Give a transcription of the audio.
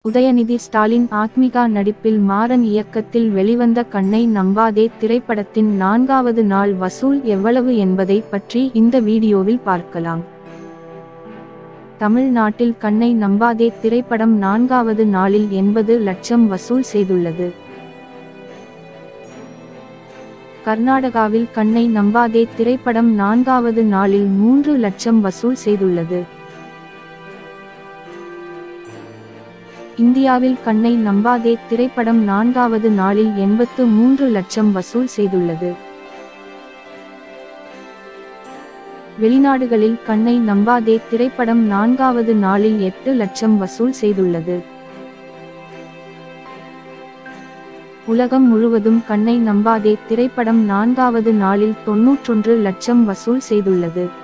உதயநிதி ஸ்டாலின் ஆத்மிகா நடிப்பில் மாறன் இயக்கத்தில் வெளிவந்த கண்ணை நம்பாதே திரைப்படத்தின் நான்காவது நாள் வசூல் எவ்வளவு என்பதை பற்றி இந்த வீடியோவில் பார்க்கலாம் தமிழ்நாட்டில் கண்ணை நம்பாதே திரைப்படம் நான்காவது நாளில் எண்பது லட்சம் வசூல் செய்துள்ளது கர்நாடகாவில் கண்ணை நம்பாதே திரைப்படம் நான்காவது நாளில் மூன்று லட்சம் வசூல் செய்துள்ளது இந்தியாவில் கண்ணை நம்பாதே திரைப்படம் நான்காவது நாளில் எண்பத்து மூன்று லட்சம் வசூல் செய்துள்ளது வெளிநாடுகளில் கண்ணை நம்பாதே திரைப்படம் நான்காவது நாளில் எட்டு லட்சம் வசூல் செய்துள்ளது உலகம் முழுவதும் கண்ணை நம்பாதே திரைப்படம் நான்காவது நாளில் தொன்னூற்றொன்று லட்சம் வசூல் செய்துள்ளது